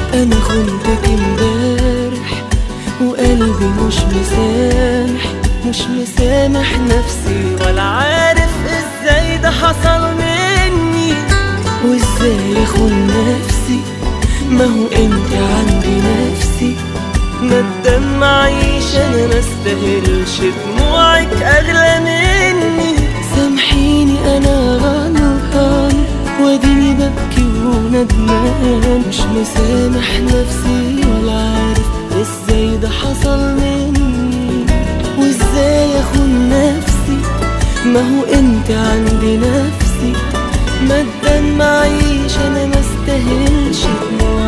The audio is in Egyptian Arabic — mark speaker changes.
Speaker 1: انا خنتك امبارح وقلبي مش مسامح مش مسامح نفسي ولا عارف ازاي ده حصل مني وازاي اخون نفسي ما هو انت عندي نفسي ما تدمعيش انا ما استاهلش دموعك اغلى مني سامحيني انا غلطان واديني ببكي وندمان مش مسامح نفسي ولا عارف ازاي ده حصل مني وازاي اخون نفسي ما هو انت عندي نفسي ما تدمعيش انا ما استاهلش دموعك